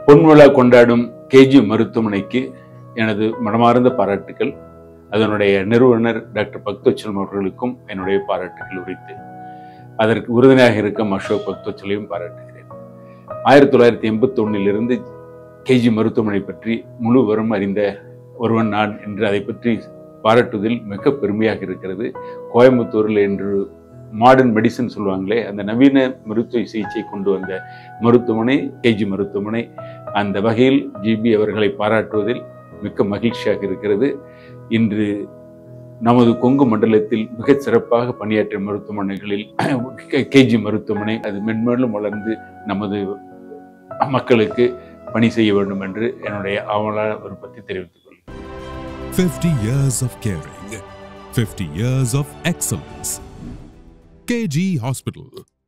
பொன்விழா கொண்டாடும் கேஜி மருத்துவமனைக்கு எனது மனமார்ந்த பாராட்டுக்கள் அதனுடைய நிறுவனர் டாக்டர் பக்தோச்சலம் அவர்களுக்கும் என்னுடைய பாராட்டுகள் உரித்து அதற்கு உறுதுணையாக இருக்கும் அசோக் பக்தோச்சலையும் பாராட்டுகிறேன் ஆயிரத்தி தொள்ளாயிரத்தி எண்பத்தி ஒன்னிலிருந்து கேஜி மருத்துவமனை பற்றி முழுவரும் அறிந்த ஒருவன் நான் என்று அதை பற்றி பாராட்டுவதில் மிக பெருமையாக இருக்கிறது கோயம்புத்தூரில் என்று மாடர்ன் மெடிசன் சொல்லுவாங்களே அந்த நவீன மருத்துவ சிகிச்சை கொண்டு வந்த மருத்துவமனை கேஜி மருத்துவமனை அந்த வகையில் ஜிபி அவர்களை பாராட்டுவதில் மிக்க மகிழ்ச்சியாக இருக்கிறது இன்று நமது கொங்கு மண்டலத்தில் மிகச் சிறப்பாக பணியாற்றிய மருத்துவமனைகளில் கேஜி மருத்துவமனை அது மென்மேலும் வளர்ந்து நமது மக்களுக்கு பணி செய்ய வேண்டும் என்று என்னுடைய ஆவலான விருப்பத்தை தெரிவித்துக் கொள்கிறேன் 50 years of caring, 50 years of excellence. KG Hospital.